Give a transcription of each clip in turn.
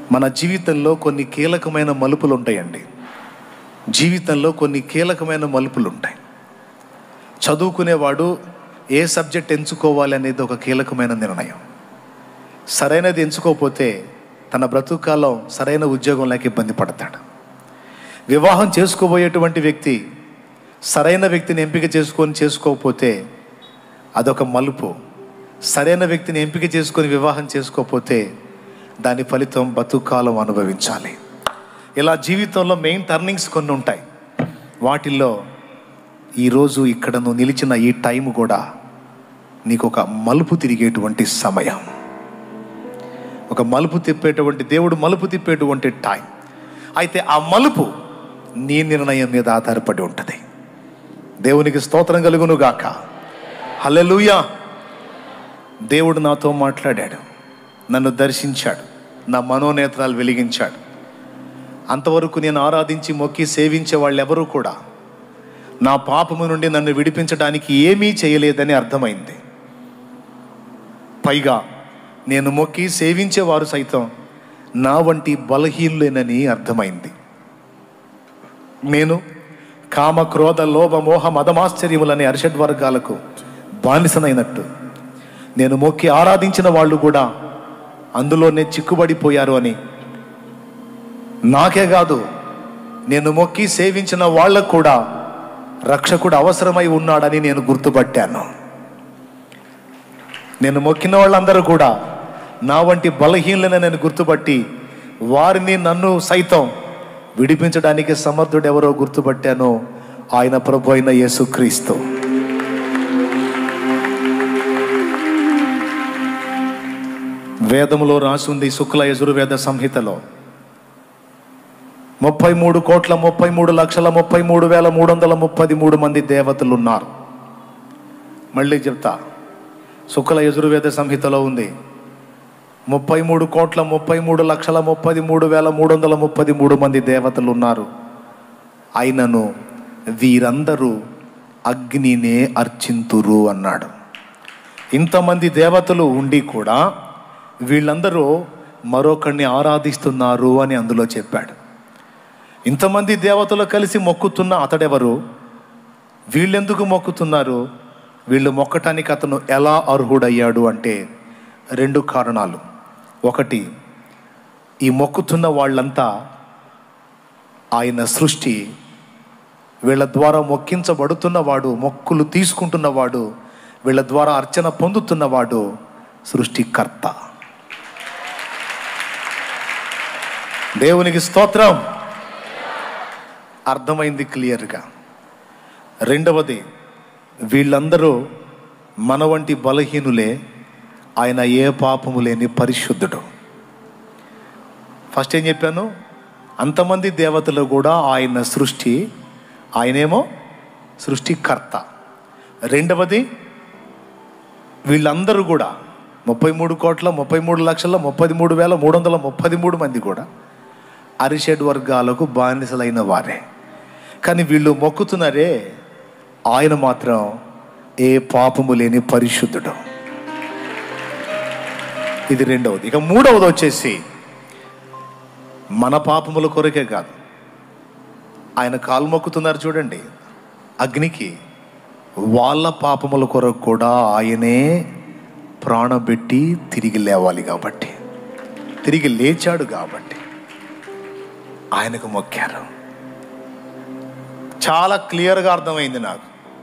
మన జీవితంలో కొన్ని కీలకమైన మలుపులు ఉంటాయండి జీవితంలో కొన్ని కీలకమైన మలుపులు ఉంటాయి చదువుకునేవాడు ఏ సబ్జెక్ట్ ఎంచుకోవాలి అనేది ఒక కీలకమైన నిర్ణయం సరైనది ఎంచుకోకపోతే తన బ్రతుకాలం సరైన ఉద్యోగం లేక ఇబ్బంది పడతాడు వివాహం చేసుకోబోయేటువంటి వ్యక్తి సరైన వ్యక్తిని ఎంపిక చేసుకొని చేసుకోకపోతే అదొక మలుపు సరైన వ్యక్తిని ఎంపిక చేసుకొని వివాహం చేసుకోకపోతే దాని ఫలితం బతుకాలం అనుభవించాలి ఇలా జీవితంలో మెయిన్ టర్నింగ్స్ కొన్ని ఉంటాయి వాటిల్లో ఈరోజు ఇక్కడ నువ్వు నిలిచిన ఈ టైం కూడా నీకు ఒక మలుపు తిరిగేటువంటి సమయం ఒక మలుపు తిప్పేటువంటి దేవుడు మలుపు తిప్పేటువంటి టైం అయితే ఆ మలుపు నీ నిర్ణయం మీద ఆధారపడి ఉంటుంది దేవునికి స్తోత్రం కలుగును గాక హల్లెలూయా దేవుడు నాతో మాట్లాడాడు నన్ను దర్శించాడు నా మనోనేత్రాలు వెలిగించాడు అంతవరకు నేను ఆరాధించి మొక్కి సేవించే వాళ్ళెవరూ కూడా నా పాపము నుండి నన్ను విడిపించడానికి ఏమీ చేయలేదని అర్థమైంది పైగా నేను మొక్కి సేవించేవారు సైతం నా వంటి బలహీనులేనని అర్థమైంది నేను కామ క్రోధ లోభ మోహ మదమాశ్చర్యములనే అరిషడ్ వర్గాలకు బానిసనైనట్టు నేను మొక్కి ఆరాధించిన వాళ్ళు కూడా అందులోనే చిక్కుబడిపోయారు అని నాకే కాదు నేను మొక్కి సేవించిన వాళ్ళకు కూడా రక్షకుడు అవసరమై ఉన్నాడని నేను గుర్తుపట్టాను నేను మొక్కిన వాళ్ళందరూ కూడా నా వంటి బలహీనలను నేను గుర్తుపట్టి వారిని నన్ను సైతం విడిపించడానికి సమర్థుడు ఎవరో గుర్తుపట్టానో ఆయన ప్రభు అయిన యేసుక్రీస్తు వేదములో రాసుంది శుక్ల యజుర్వేద సంహితలో ముప్పై మూడు కోట్ల ముప్పై మూడు లక్షల ముప్పై మూడు వేల మూడు వందల ముప్పది మూడు మంది దేవతలు ఉన్నారు మళ్ళీ చెప్తా శుక్ల యజుర్వేద సంహితలో ఉంది ముప్పై మూడు కోట్ల ముప్పై మూడు లక్షల ముప్పది మూడు వేల మూడు వందల ముప్పది మూడు మంది దేవతలు ఉన్నారు అయినను వీరందరూ అగ్నినే అర్చింతురు అన్నాడు ఇంతమంది దేవతలు ఉండి కూడా వీళ్ళందరూ మరొకరిని ఆరాధిస్తున్నారు అని అందులో చెప్పాడు ఇంతమంది దేవతలు కలిసి మొక్కుతున్న అతడెవరు వీళ్ళెందుకు మొక్కుతున్నారు వీళ్ళు మొక్కటానికి అతను ఎలా అర్హుడయ్యాడు అంటే రెండు కారణాలు ఒకటి ఈ మొక్కుతున్న వాళ్ళంతా ఆయన సృష్టి వీళ్ళ ద్వారా మొక్కించబడుతున్నవాడు మొక్కులు తీసుకుంటున్నవాడు వీళ్ళ ద్వారా అర్చన పొందుతున్నవాడు సృష్టికర్త దేవునికి స్తోత్రం అర్థమైంది క్లియర్గా రెండవది వీళ్ళందరూ మన వంటి బలహీనులే ఆయన ఏ పాపము లేని పరిశుద్ధుడు ఫస్ట్ ఏం చెప్పాను అంతమంది దేవతలు కూడా ఆయన సృష్టి ఆయనేమో సృష్టికర్త రెండవది వీళ్ళందరూ కూడా ముప్పై మూడు కోట్ల ముప్పై మూడు లక్షల ముప్పై మూడు వేల మూడు వందల ముప్పై మూడు మంది కూడా అరిషడ్ వర్గాలకు బానిసలైన వారే కానీ వీళ్ళు మొక్కుతున్నారే ఆయన మాత్రం ఏ పాపము లేని పరిశుద్ధుడు ఇది రెండవది ఇక మూడవది వచ్చేసి మన పాపముల కొరకే కాదు ఆయన కాలు మొక్కుతున్నారు చూడండి అగ్నికి వాళ్ళ పాపముల కొరకు కూడా ఆయనే ప్రాణం పెట్టి తిరిగి లేవాలి కాబట్టి తిరిగి లేచాడు కాబట్టి ఆయనకు మొక్కారు చాలా క్లియర్గా అర్థమైంది నాకు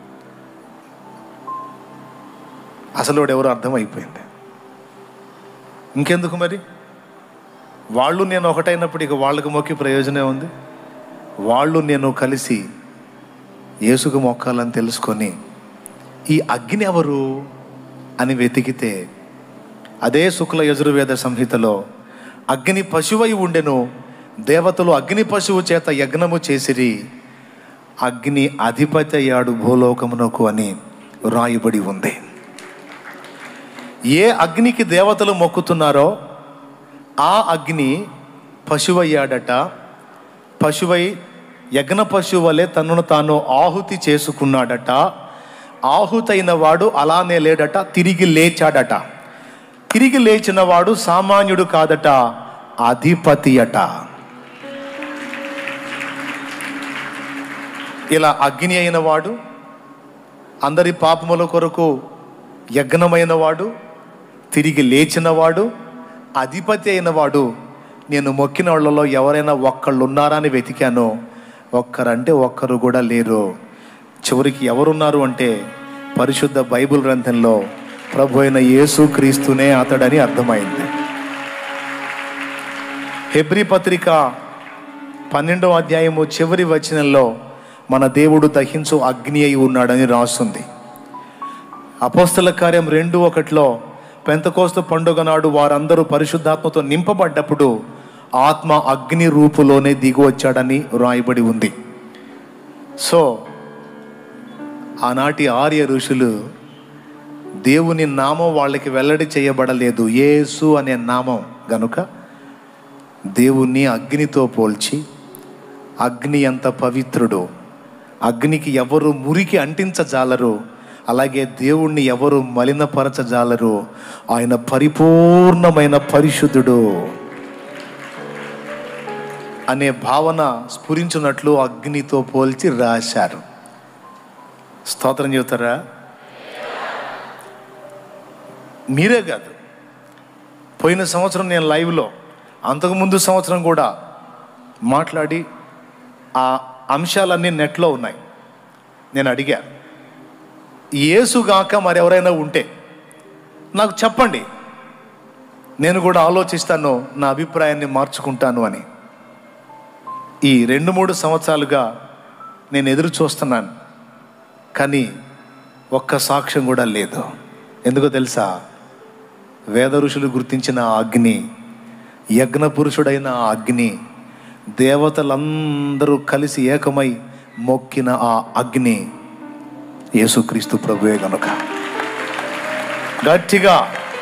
అసలు వాడు ఎవరు అర్థమైపోయింది ఇంకెందుకు మరి వాళ్ళు నేను ఒకటైనప్పుడు ఇక వాళ్ళకు మొక్కి ప్రయోజనం ఉంది వాళ్ళు నేను కలిసి యేసుకు మొక్కాలని తెలుసుకొని ఈ అగ్ని ఎవరు అని వెతికితే అదే శుక్ల యజుర్వేద సంహితలో అగ్ని పశువై ఉండెను దేవతలు అగ్ని పశువు చేత యజ్ఞము చేసిరి అగ్ని అధిపతి అయ్యాడు భూలోకమునకు అని రాయబడి ఉంది ఏ అగ్నికి దేవతలు మొక్కుతున్నారో ఆ అగ్ని పశువయ్యాడట పశువై యజ్ఞ పశువు వలె తనను తాను ఆహుతి చేసుకున్నాడట ఆహుతైన వాడు అలానే లేడట తిరిగి లేచాడట తిరిగి లేచిన వాడు సామాన్యుడు కాదట అధిపతి అట ఇలా అగ్ని అయిన వాడు అందరి పాపముల కొరకు యజ్ఞమైన వాడు తిరిగి లేచిన వాడు అధిపతి అయిన వాడు నేను మొక్కిన వాళ్ళలో ఎవరైనా ఒక్కళ్ళు ఉన్నారా అని వెతికాను ఒక్కరంటే ఒక్కరు కూడా లేరు చివరికి ఎవరున్నారు అంటే పరిశుద్ధ బైబిల్ గ్రంథంలో ప్రభు అయిన యేసు క్రీస్తునే అతడని అర్థమైంది హెబ్రి పత్రిక పన్నెండవ అధ్యాయము చివరి వచనంలో మన దేవుడు దహించు అగ్ని అయి ఉన్నాడని రాస్తుంది అపోస్తల కార్యం రెండు ఒకటిలో పెంతకోస్తు పండుగ నాడు వారందరూ పరిశుద్ధాత్మతో నింపబడ్డప్పుడు ఆత్మ అగ్ని రూపులోనే దిగి వచ్చాడని రాయబడి ఉంది సో ఆనాటి ఆర్య ఋషులు దేవుని నామం వాళ్ళకి వెల్లడి చేయబడలేదు యేసు అనే నామం గనుక దేవుణ్ణి అగ్నితో పోల్చి అగ్ని ఎంత పవిత్రుడు అగ్నికి ఎవరు మురికి అంటించజాలరు అలాగే దేవుణ్ణి ఎవరు మలినపరచజాలరు ఆయన పరిపూర్ణమైన పరిశుద్ధుడు అనే భావన స్ఫురించినట్లు అగ్నితో పోల్చి రాశారు స్తోత్రం చెబుతారా మీరే కాదు పోయిన సంవత్సరం నేను లైవ్లో అంతకుముందు సంవత్సరం కూడా మాట్లాడి ఆ అంశాలన్నీ నెట్లో ఉన్నాయి నేను అడిగా ఏసుగాక మరెవరైనా ఉంటే నాకు చెప్పండి నేను కూడా ఆలోచిస్తాను నా అభిప్రాయాన్ని మార్చుకుంటాను అని ఈ రెండు మూడు సంవత్సరాలుగా నేను ఎదురు చూస్తున్నాను కానీ ఒక్క సాక్ష్యం కూడా లేదు ఎందుకో తెలుసా వేద ఋషులు గుర్తించిన ఆ అగ్ని యజ్ఞ పురుషుడైన ఆ అగ్ని దేవతలందరూ కలిసి ఏకమై మొక్కిన ఆ అగ్ని యేసుక్రీస్తు ప్రభువే గనుక గట్టిగా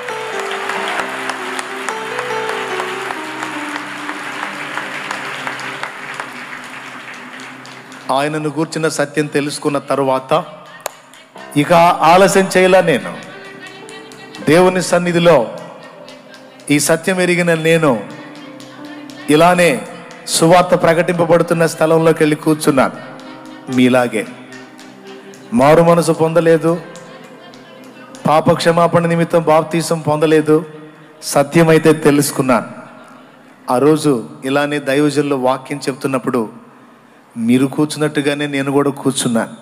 ఆయనను గూర్చిన సత్యం తెలుసుకున్న తరువాత ఇక ఆలస్యం చేయలా నేను దేవుని సన్నిధిలో ఈ సత్యం ఎరిగిన నేను ఇలానే సువార్త ప్రకటింపబడుతున్న స్థలంలోకి వెళ్ళి కూర్చున్నాను మీలాగే మారు మనసు పొందలేదు పాప క్షమాపణ నిమిత్తం బాప్తీసం పొందలేదు సత్యమైతే తెలుసుకున్నాను ఆ రోజు ఇలానే దైవజనులు వాక్యం చెప్తున్నప్పుడు మీరు కూర్చున్నట్టుగానే నేను కూడా కూర్చున్నాను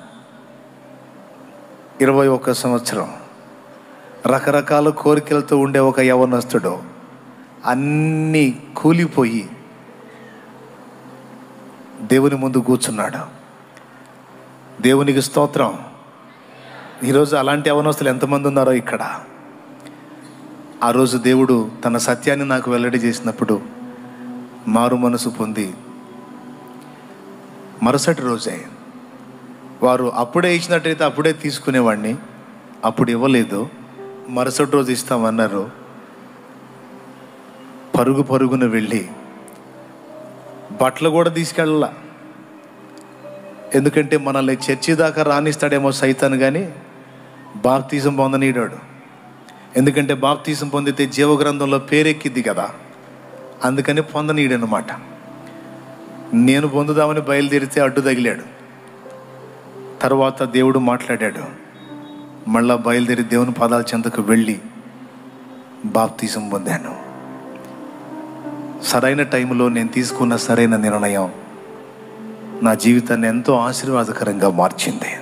ఇరవై ఒక్క సంవత్సరం రకరకాల కోరికలతో ఉండే ఒక యవనస్తుడు అన్నీ కూలిపోయి దేవుని ముందు కూర్చున్నాడు దేవునికి స్తోత్రం ఈరోజు అలాంటి యవనస్తులు ఎంతమంది ఉన్నారో ఇక్కడ ఆ రోజు దేవుడు తన సత్యాన్ని నాకు వెల్లడి చేసినప్పుడు మారు మనసు పొంది మరుసటి రోజే వారు అప్పుడే ఇచ్చినట్టయితే అప్పుడే తీసుకునేవాడిని అప్పుడు ఇవ్వలేదు మరుసటి రోజు ఇస్తామన్నారు పరుగు పరుగున వెళ్ళి బట్టలు కూడా తీసుకెళ్ళాల ఎందుకంటే మనల్ని చర్చి దాకా రాణిస్తాడేమో సైతాన్ కానీ బాప్తీసం పొందనీడాడు ఎందుకంటే బాప్తీసం పొందితే జీవగ్రంథంలో పేరెక్కిద్ది కదా అందుకని పొందనీడనమాట నేను పొందుదామని బయలుదేరితే అడ్డు తగిలాడు తర్వాత దేవుడు మాట్లాడాడు మళ్ళా బయలుదేరి దేవుని పదాల చెంతకు వెళ్ళి బాప్తీసం పొందాను సరైన టైంలో నేను తీసుకున్న సరైన నిర్ణయం నా జీవితాన్ని ఎంతో ఆశీర్వాదకరంగా మార్చింది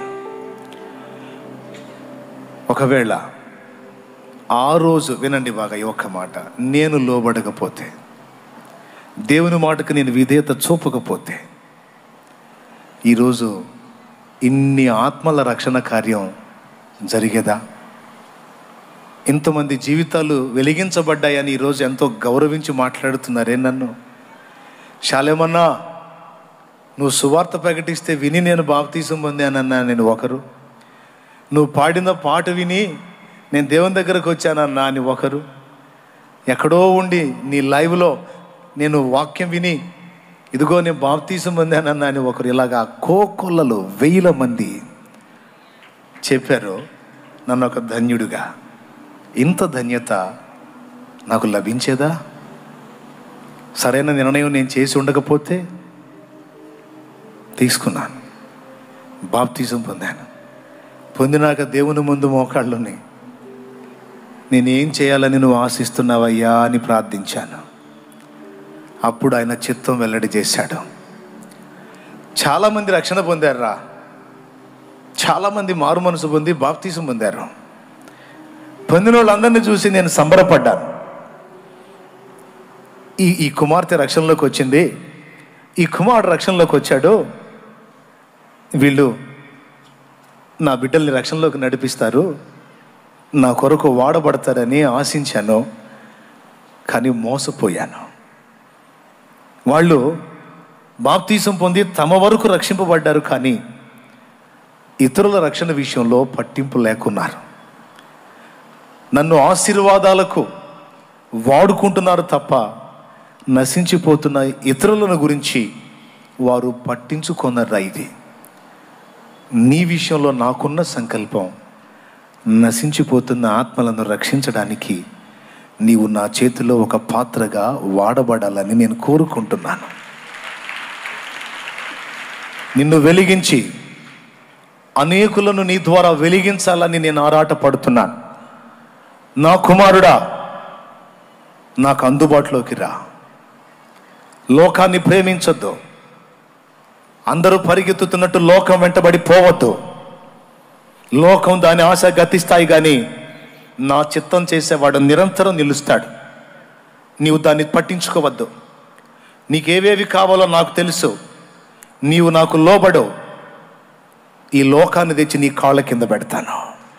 ఒకవేళ ఆ రోజు వినండి బాగా ఈ ఒక్క మాట నేను లోబడకపోతే దేవుని మాటకు నేను విధేయత చూపకపోతే ఈరోజు ఇన్ని ఆత్మల రక్షణ కార్యం జరిగేదా ఇంతమంది జీవితాలు వెలిగించబడ్డాయని ఈరోజు ఎంతో గౌరవించి మాట్లాడుతున్నారే నన్ను శాలేమన్నా నువ్వు సువార్త ప్రకటిస్తే విని నేను బాప్తీసం పొందానన్నా నేను ఒకరు నువ్వు పాడిన పాట విని నేను దేవుని దగ్గరకు వచ్చానన్నా అని ఒకరు ఎక్కడో ఉండి నీ లైవ్లో నేను వాక్యం విని ఇదిగో నేను బాప్తీసం పొందానన్నా అని ఒకరు ఇలాగా కోకొల్లలు వేల మంది చెప్పారు నన్ను ఒక ధన్యుడిగా ఇంత ధన్యత నాకు లభించేదా సరైన నిర్ణయం నేను చేసి ఉండకపోతే తీసుకున్నాను బాప్తిజం పొందాను పొందినాక దేవుని ముందు మోకాళ్ళుని నేనేం చేయాలని నువ్వు ఆశిస్తున్నావయ్యా అని ప్రార్థించాను అప్పుడు ఆయన చిత్తం వెల్లడి చేశాడు చాలామంది రక్షణ పొందారురా చాలామంది మారు మనసు పొంది బాప్తీసం పొందారు పొందిన వాళ్ళందరినీ చూసి నేను సంబరపడ్డాను ఈ ఈ కుమార్తె రక్షణలోకి వచ్చింది ఈ కుమారుడు రక్షణలోకి వచ్చాడు వీళ్ళు నా బిడ్డల్ని రక్షణలోకి నడిపిస్తారు నా కొరకు వాడబడతారని ఆశించాను కానీ మోసపోయాను వాళ్ళు బాప్తీసం పొంది తమ వరకు రక్షింపబడ్డారు కానీ ఇతరుల రక్షణ విషయంలో పట్టింపు లేకున్నారు నన్ను ఆశీర్వాదాలకు వాడుకుంటున్నారు తప్ప నశించిపోతున్న ఇతరులను గురించి వారు పట్టించుకున్నారా ఇది నీ విషయంలో నాకున్న సంకల్పం నశించిపోతున్న ఆత్మలను రక్షించడానికి నీవు నా చేతిలో ఒక పాత్రగా వాడబడాలని నేను కోరుకుంటున్నాను నిన్ను వెలిగించి అనేకులను నీ ద్వారా వెలిగించాలని నేను ఆరాట పడుతున్నాను నా కుమారుడా నాకు అందుబాటులోకి రా లోకాన్ని ప్రేమించొద్దు అందరూ పరిగెత్తుతున్నట్టు లోకం వెంటబడి పోవద్దు లోకం దాని ఆశ గతిస్తాయి కానీ నా చిత్తం చేసేవాడు నిరంతరం నిలుస్తాడు నీవు దాన్ని పట్టించుకోవద్దు నీకేవేవి కావాలో నాకు తెలుసు నీవు నాకు లోబడు ఈ లోకాన్ని తెచ్చి నీ కాళ్ళ కింద పెడతాను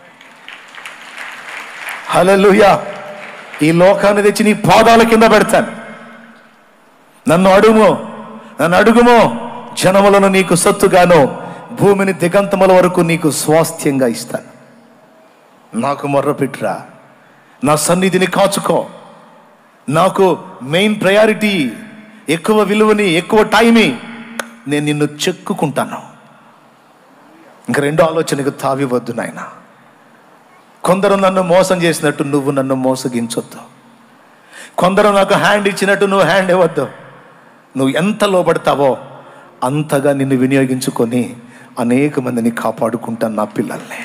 హలలుయా ఈ లోకాన్ని తెచ్చి నీ పాదాల కింద పెడతాను నన్ను అడుగుము నన్ను అడుగుము జనములను నీకు సొత్తుగాను భూమిని దిగంతముల వరకు నీకు స్వాస్థ్యంగా ఇస్తాను నాకు మొర్రపెట్టురా నా సన్నిధిని కాచుకో నాకు మెయిన్ ప్రయారిటీ ఎక్కువ విలువని ఎక్కువ టైమి నేను నిన్ను చెక్కుకుంటాను ఇంక రెండో ఆలోచనకు తావివద్దు నాయన కొందరు నన్ను మోసం చేసినట్టు నువ్వు నన్ను మోసగించొద్దు కొందరు నాకు హ్యాండ్ ఇచ్చినట్టు నువ్వు హ్యాండ్ ఇవ్వద్దు నువ్వు ఎంత లోబడతావో అంతగా నిన్ను వినియోగించుకొని అనేక మందిని కాపాడుకుంటాను నా పిల్లల్ని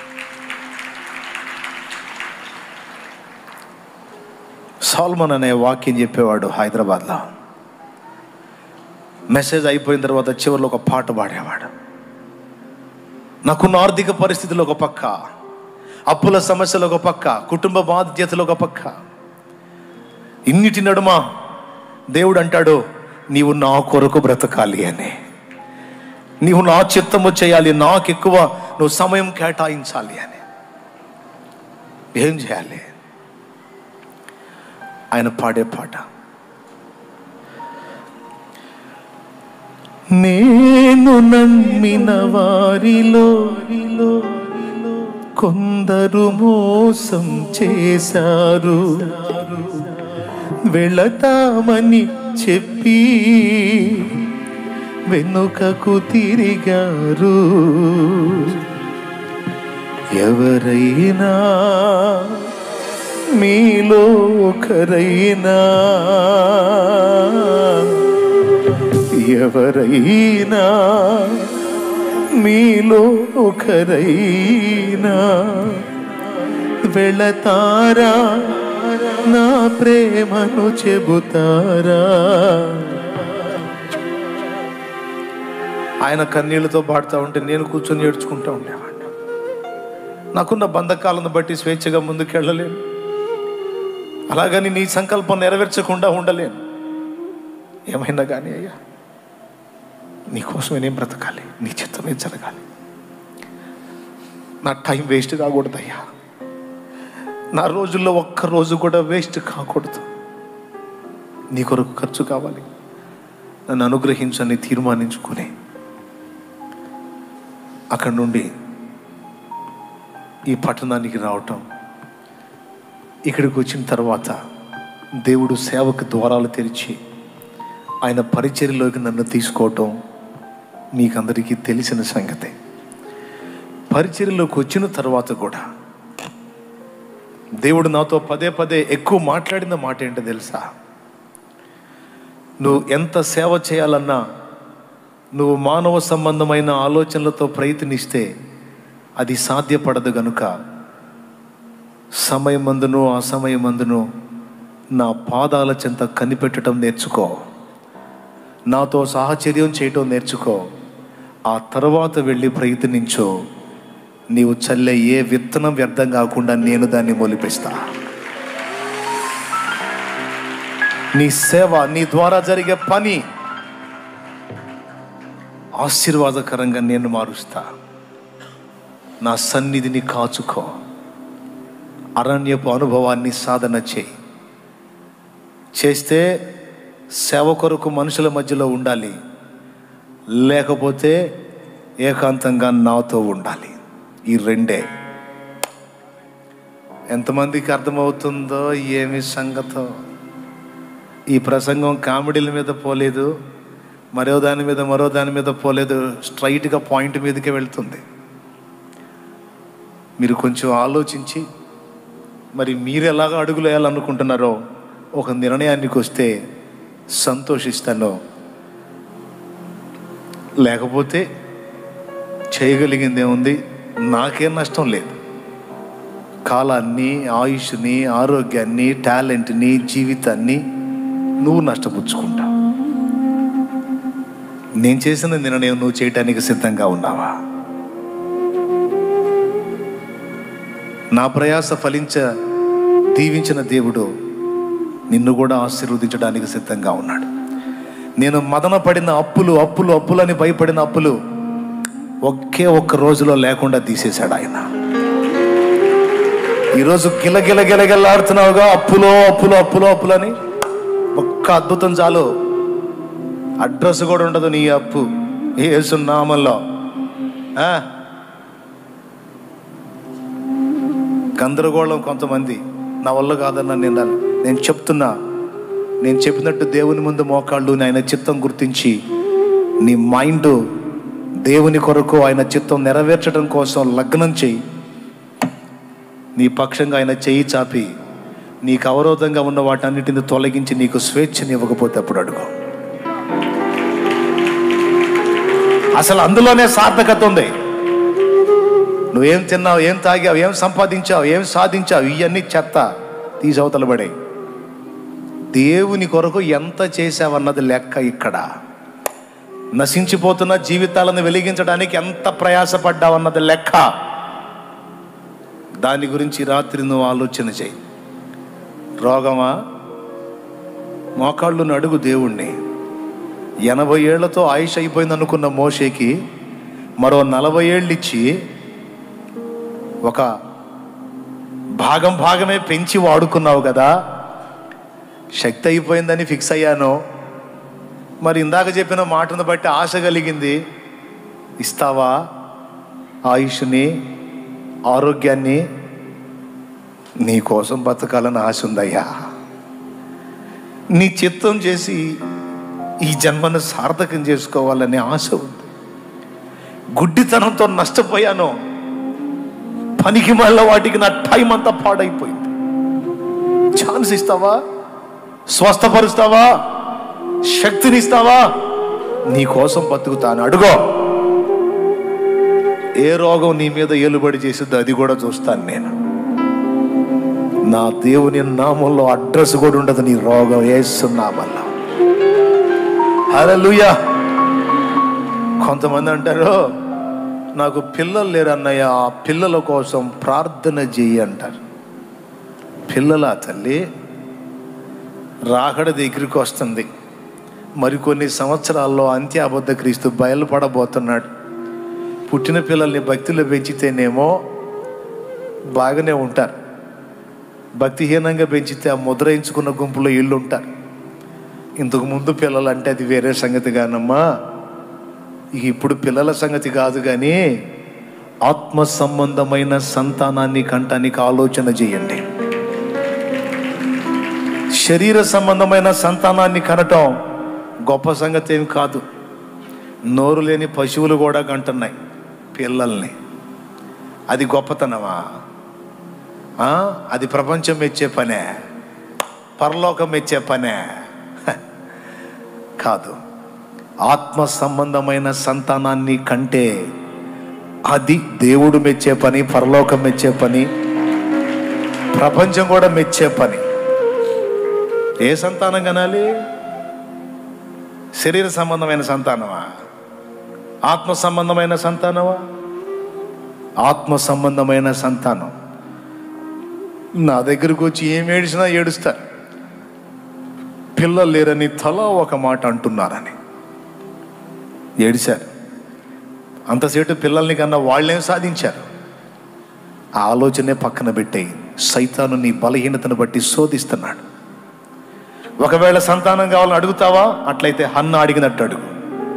సాల్మన్ అనే వాక్యం చెప్పేవాడు హైదరాబాద్లో మెసేజ్ అయిపోయిన తర్వాత చివరిలో ఒక పాట పాడేవాడు నాకున్న ఆర్థిక పరిస్థితులు ఒక పక్క అప్పుల సమస్యలు ఒక పక్క కుటుంబ బాధ్యతలు ఒక పక్క ఇన్నిటి నడుమ దేవుడు అంటాడు నీవు నా కొరకు బ్రతకాలి అని నీవు నా చిత్తము చేయాలి నాకు ఎక్కువ నువ్వు సమయం కేటాయించాలి అని ఏం చేయాలి ఆయన పాడే పాట నేను నమ్మిన వారిలో కొందరు మోసం చేశారు వెళతామని చెప్పి వెనుకకు తిరిగారు ఎవరైనా మీలో ఒకరైనా ఎవరైనా మీలో ఒకరైనా వెళతారా నా ప్రేమను చెబుతారా ఆయన కన్నీళ్లతో పాడుతూ ఉంటే నేను కూర్చొని ఏడ్చుకుంటూ ఉండేవాడిని నాకున్న బంధకాలను బట్టి స్వేచ్ఛగా ముందుకెళ్ళలేను అలాగని నీ సంకల్పం నెరవేర్చకుండా ఉండలేను ఏమైనా కానీ అయ్యా నీకోసమే నేను బ్రతకాలి నీ చిత్తమే జరగాలి నా టైం వేస్ట్ కాకూడదయ్యా నా రోజుల్లో ఒక్క రోజు కూడా వేస్ట్ కాకూడదు నీ కొరకు ఖర్చు కావాలి నన్ను అనుగ్రహించని తీర్మానించుకుని అక్కడి నుండి ఈ పట్టణానికి రావటం ఇక్కడికి వచ్చిన తర్వాత దేవుడు సేవకు ద్వారాలు తెరిచి ఆయన పరిచర్యలోకి నన్ను తీసుకోవటం మీకందరికీ తెలిసిన సంగతే పరిచర్యలోకి వచ్చిన తర్వాత కూడా దేవుడు నాతో పదే పదే ఎక్కువ మాట్లాడిన మాట ఏంటో తెలుసా నువ్వు ఎంత సేవ చేయాలన్నా నువ్వు మానవ సంబంధమైన ఆలోచనలతో ప్రయత్నిస్తే అది సాధ్యపడదు గనుక సమయమందును అసమయమందును నా పాదాల చెంత కనిపెట్టడం నేర్చుకో నాతో సాహచర్యం చేయటం నేర్చుకో ఆ తర్వాత వెళ్ళి ప్రయత్నించు నీవు చల్లే ఏ విత్తనం వ్యర్థం కాకుండా నేను దాన్ని మొలిపిస్తా నీ సేవ నీ ద్వారా జరిగే పని ఆశీర్వాదకరంగా నేను మారుస్తా నా సన్నిధిని కాచుకో అరణ్యపు అనుభవాన్ని సాధన చేయి చేస్తే సేవ కొరకు మనుషుల మధ్యలో ఉండాలి లేకపోతే ఏకాంతంగా నాతో ఉండాలి ఈ రెండే ఎంతమందికి అర్థమవుతుందో ఏమి సంగతో ఈ ప్రసంగం కామెడీల మీద పోలేదు మరో దాని మీద మరో దాని మీద పోలేదు స్ట్రైట్గా పాయింట్ మీదకే వెళ్తుంది మీరు కొంచెం ఆలోచించి మరి మీరు ఎలాగ అడుగులు వేయాలనుకుంటున్నారో ఒక నిర్ణయానికి వస్తే సంతోషిస్తాను లేకపోతే చేయగలిగింది ఏముంది నాకేం నష్టం లేదు కాలాన్ని ఆయుష్ని ఆరోగ్యాన్ని టాలెంట్ని జీవితాన్ని నువ్వు నష్టపుచ్చుకుంటావు నేను చేసిన నిర్ణయం నువ్వు చేయటానికి సిద్ధంగా ఉన్నావా నా ప్రయాస ఫలించ దీవించిన దేవుడు నిన్ను కూడా ఆశీర్వదించడానికి సిద్ధంగా ఉన్నాడు నేను మదన పడిన అప్పులు అప్పులు అప్పులని భయపడిన అప్పులు ఒకే ఒక్క రోజులో లేకుండా తీసేశాడు ఆయన ఈరోజు గిల గిల గిలగిల్లాడుతున్నావుగా అప్పులో అప్పులో అప్పులో అప్పులని ఒక్క అద్భుతం చాలు అడ్రస్ కూడా ఉండదు నీ అప్పు ఏసు నామంలో ఆ? గందరగోళం కొంతమంది నా వల్ల కాదన్న నేను అన్నాను. నేను చెప్తున్నా నేను చెప్పినట్టు దేవుని ముందు మోకాళ్ళు ఆయన చిత్తం గుర్తించి నీ మైండ్ దేవుని కొరకు ఆయన చిత్తం నెరవేర్చడం కోసం లగ్నం చేయి నీ పక్షంగా ఆయన చెయ్యి చాపి నీకు అవరోధంగా ఉన్న వాటన్నిటిని తొలగించి నీకు స్వేచ్ఛని ఇవ్వకపోతే అప్పుడు అడుగు అసలు అందులోనే సార్థకత ఉంది నువ్వేం తిన్నావు ఏం తాగావు ఏం సంపాదించావు ఏం సాధించావు ఇవన్నీ చెత్త తీసి అవతల పడే దేవుని కొరకు ఎంత చేసావన్నది లెక్క ఇక్కడ నశించిపోతున్న జీవితాలను వెలిగించడానికి ఎంత ప్రయాసపడ్డావన్నది లెక్క దాని గురించి ఈ రాత్రి నువ్వు ఆలోచన చేయి రోగమా మోకాళ్ళుని అడుగు దేవుణ్ణి ఎనభై ఏళ్లతో ఆయుష్ అయిపోయింది అనుకున్న మోషేకి మరో నలభై ఏళ్ళు ఇచ్చి ఒక భాగం భాగమే పెంచి వాడుకున్నావు కదా శక్తి అయిపోయిందని ఫిక్స్ అయ్యాను మరి ఇందాక చెప్పిన మాటను బట్టి ఆశ కలిగింది ఇస్తావా ఆయుష్ని ఆరోగ్యాన్ని నీ కోసం బతకాలని ఆశ ఉందయ్యా నీ చిత్తం చేసి ఈ జన్మను సార్థకం చేసుకోవాలనే ఆశ ఉంది గుడ్డితనంతో నష్టపోయాను పనికి మళ్ళీ వాటికి నా టైం అంతా పాడైపోయింది ఛాన్స్ ఇస్తావా స్వస్థపరుస్తావా శక్తిని ఇస్తావా నీ కోసం బతుకుతాను అడుగో ఏ రోగం నీ మీద ఏలుబడి చేసిద్దో అది కూడా చూస్తాను నేను నా దేవుని నామంలో అడ్రస్ కూడా ఉండదు నీ రోగం వేస్తున్నామల్లా హల్లెలూయా కొంతమంది అంటారు నాకు పిల్లలు లేరు అన్నయ్య ఆ పిల్లల కోసం ప్రార్థన చెయ్యి అంటారు పిల్లల తల్లి రాకడ దగ్గరికి వస్తుంది మరికొన్ని సంవత్సరాల్లో అంత్య అబద్ధ క్రీస్తు బయలుపడబోతున్నాడు పుట్టిన పిల్లల్ని భక్తిలో పెంచితేనేమో బాగానే ఉంటారు భక్తిహీనంగా పెంచితే ఆ ముద్రయించుకున్న గుంపులో ఇల్లు ఉంటారు ఇంతకు ముందు పిల్లలు అంటే అది వేరే సంగతి కానమ్మా ఇక ఇప్పుడు పిల్లల సంగతి కాదు కానీ ఆత్మ సంబంధమైన సంతానాన్ని కంటానికి ఆలోచన చేయండి శరీర సంబంధమైన సంతానాన్ని కనటం గొప్ప సంగతి ఏమి కాదు నోరు లేని పశువులు కూడా కంటున్నాయి పిల్లల్ని అది గొప్పతనమా ఆ? అది ప్రపంచం మెచ్చే పనే పరలోకం మెచ్చే పనే హ. కాదు ఆత్మ సంబంధమైన సంతానాన్ని కంటే అది దేవుడు మెచ్చే పని పరలోకం మెచ్చే పని ప్రపంచం కూడా మెచ్చే పని ఏ సంతానం కనాలి శరీర సంబంధమైన సంతానమా ఆత్మ సంబంధమైన సంతానమా ఆత్మ సంబంధమైన సంతానం నా దగ్గరకు వచ్చి ఏం ఏడిచినా ఏడుస్తారు పిల్లలు లేరని తల ఒక మాట అంటున్నారని ఏడిశారు అంతసేటు పిల్లల్ని కన్నా వాళ్ళేం సాధించారు ఆ ఆలోచనే పక్కన పెట్టేయి సైతాను నీ బలహీనతను బట్టి శోధిస్తున్నాడు ఒకవేళ సంతానం కావాలని అడుగుతావా అట్లయితే హన్న అడిగినట్టు అడుగు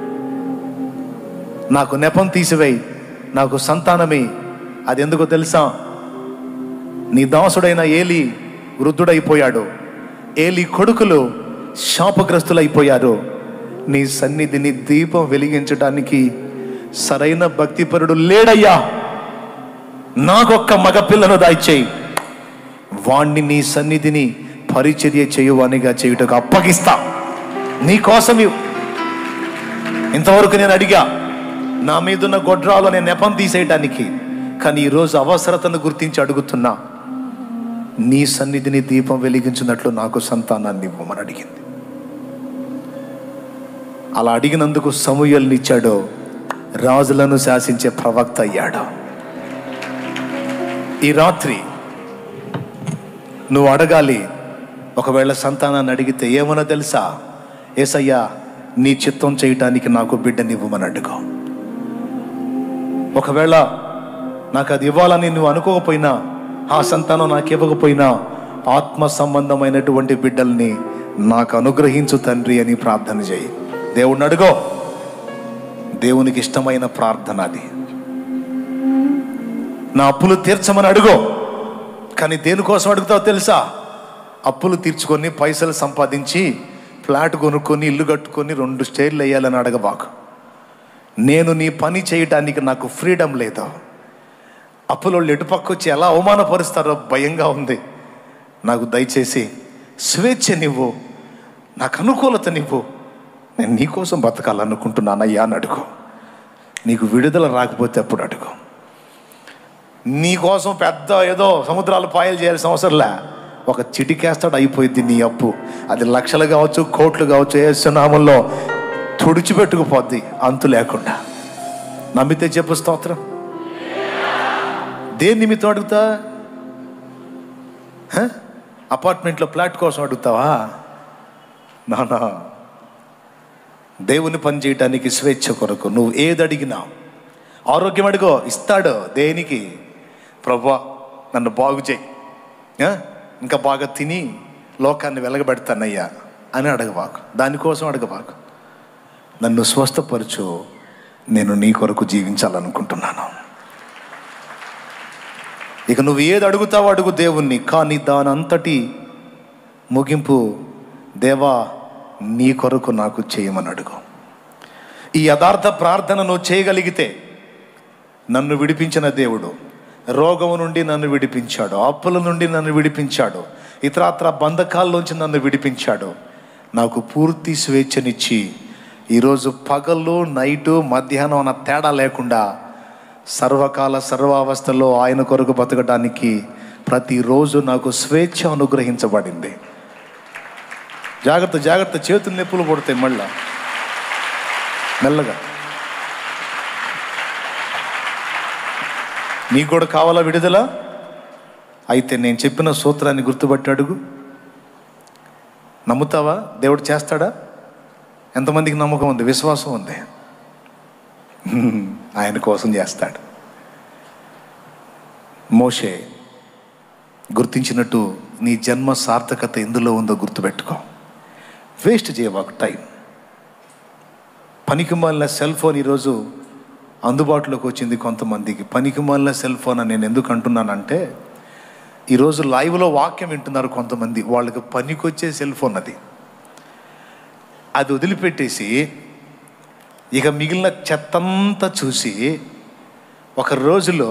నాకు నెపం తీసివేయి నాకు సంతానమే అది ఎందుకో తెలుసా నీ దాసుడైన ఏలి వృద్ధుడైపోయాడు ఏలి కొడుకులు శాపగ్రస్తులైపోయారు నీ సన్నిధిని దీపం వెలిగించడానికి సరైన భక్తిపరుడు లేడయ్యా నాకొక్క మగపిల్లను దాయిచేయి వాణ్ణి నీ సన్నిధిని పరిచర్య చేయువానిగా చేయుటకు అప్పగిస్తా నీ కోసం ఇవ్వు. ఇంతవరకు నేను అడిగా నా మీదున్న గొడ్రాలు నేను నెపం తీసేయటానికి కానీ ఈరోజు అవసరతను గుర్తించి అడుగుతున్నా నీ సన్నిధిని దీపం వెలిగించినట్లు నాకు సంతానాన్ని ఇవ్వమని అడిగింది అలా అడిగినందుకు సమూయల్నిచ్చాడు రాజులను శాసించే ప్రవక్త అయ్యాడు ఈ రాత్రి నువ్వు అడగాలి ఒకవేళ సంతానాన్ని అడిగితే ఏమన్నా తెలుసా ఏసయ్యా నీ చిత్తం చేయటానికి నాకు బిడ్డనివ్వమని అడుగు ఒకవేళ నాకు అది ఇవ్వాలని నువ్వు అనుకోకపోయినా ఆ సంతానం నాకు ఇవ్వకపోయినా ఆత్మ సంబంధమైనటువంటి బిడ్డల్ని నాకు అనుగ్రహించు తండ్రి అని ప్రార్థన చేయి దేవుణ్ణి అడుగో దేవునికి ఇష్టమైన ప్రార్థన అది నా అప్పులు తీర్చమని అడుగో కానీ దేనికోసం అడుగుతావు తెలుసా అప్పులు తీర్చుకొని పైసలు సంపాదించి ఫ్లాట్ కొనుక్కొని ఇల్లు కట్టుకొని రెండు స్టేర్లు వేయాలని అడగబాకు నేను నీ పని చేయటానికి నాకు ఫ్రీడమ్ లేదు అప్పులోళ్ళు ఎటుపక్క వచ్చి ఎలా అవమానపరుస్తారో భయంగా ఉంది నాకు దయచేసి స్వేచ్ఛ నివ్వు నాకు అనుకూలత నివ్వు నేను నీకోసం బతకాలనుకుంటున్నానయ్యా అని అడుగు నీకు విడుదల రాకపోతే అప్పుడు అడుగు నీకోసం పెద్ద ఏదో సముద్రాలు పాయలు చేయాల్సిన అవసరంలే ఒక చిటికేస్తాడు అయిపోయింది నీ అప్పు అది లక్షలు కావచ్చు కోట్లు కావచ్చు ఏ సునామంలో తుడిచిపెట్టుకుపోద్ది అంతు లేకుండా నమ్మితే చెప్పు స్తోత్రం దేని నిమిత్తం అడుగుతా హ? అపార్ట్మెంట్లో ఫ్లాట్ కోసం అడుగుతావా నానా దేవుని పని చేయటానికి స్వేచ్ఛ కొరకు నువ్వు ఏది అడిగినా ఆరోగ్యం అడుగో ఇస్తాడు దేనికి ప్రభా నన్ను బాగు చేయి ఆ? ఇంకా బాగా తిని లోకాన్ని వెలగబెడతానయ్యా అని అడగబాకు దానికోసం అడగబాకు నన్ను స్వస్థపరచు నేను నీ కొరకు జీవించాలనుకుంటున్నాను ఇక నువ్వు ఏది అడుగుతావో అడుగు దేవుణ్ణి కానీ దాని అంతటి ముగింపు దేవా నీ కొరకు నాకు చేయమని అడుగు ఈ యథార్థ ప్రార్థన నువ్వు చేయగలిగితే నన్ను విడిపించిన దేవుడు రోగం నుండి నన్ను విడిపించాడు అప్పుల నుండి నన్ను విడిపించాడు ఇతరాత్ర బంధకాల్లోంచి నన్ను విడిపించాడు నాకు పూర్తి స్వేచ్ఛనిచ్చి ఈరోజు పగలు నైటు మధ్యాహ్నం అన్న తేడా లేకుండా సర్వకాల సర్వావస్థలో ఆయన కొరకు బతకడానికి ప్రతిరోజు నాకు స్వేచ్ఛ అనుగ్రహించబడింది జాగ్రత్త జాగ్రత్త చేతులు నొప్పులు పడతాయి మళ్ళా మెల్లగా నీకు కూడా కావాలా విడుదల అయితే నేను చెప్పిన సూత్రాన్ని గుర్తుపట్టి అడుగు నమ్ముతావా దేవుడు చేస్తాడా ఎంతమందికి నమ్మకం ఉంది విశ్వాసం ఉంది హ్మ్, ఆయన కోసం చేస్తాడు మోషే గుర్తించినట్టు నీ జన్మ సార్థకత ఎందులో ఉందో గుర్తుపెట్టుకో వేస్ట్ చేయవాకు టైం పనికి మాలిన సెల్ ఫోన్ ఈరోజు అందుబాటులోకి వచ్చింది కొంతమందికి పనికి మాలిన సెల్ ఫోన్ అని నేను ఎందుకు అంటున్నానంటే ఈరోజు లైవ్లో వాక్యం వింటున్నారు కొంతమంది వాళ్ళకి పనికొచ్చే సెల్ ఫోన్ అది అది వదిలిపెట్టేసి ఇక మిగిలిన చెత్తంతా చూసి ఒక రోజులో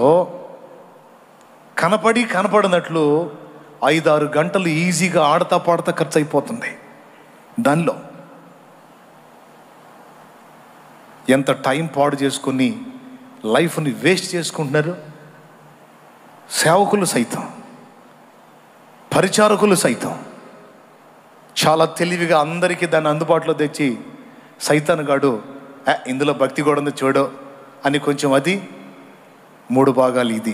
కనపడి కనపడినట్లు ఐదారు గంటలు ఈజీగా ఆడతా పాడతా ఖర్చు అయిపోతుంది దానిలో ఎంత టైం పాడు చేసుకొని లైఫ్ని వేస్ట్ చేసుకుంటున్నారు సేవకులు సైతం పరిచారకులు సైతం చాలా తెలివిగా అందరికీ దాన్ని అందుబాటులో తెచ్చి సైతాన్ గాడు "ఆ, ఇందులో భక్తి కూడా ఉంది చూడు అని కొంచెం అది మూడు భాగాలు ఇది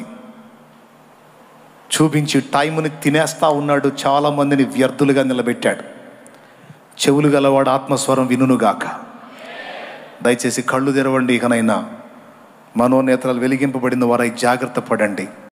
చూపించి టైంని తినేస్తా ఉన్నాడు చాలా మందిని వ్యర్థులుగా నిలబెట్టాడు చెవులు గలవాడు ఆత్మస్వరం వినునుగాక దయచేసి కళ్ళు తెరవండి ఇకనైనా మనోనేత్రాలు వెలిగింపబడిన వారై జాగ్రత్త పడండి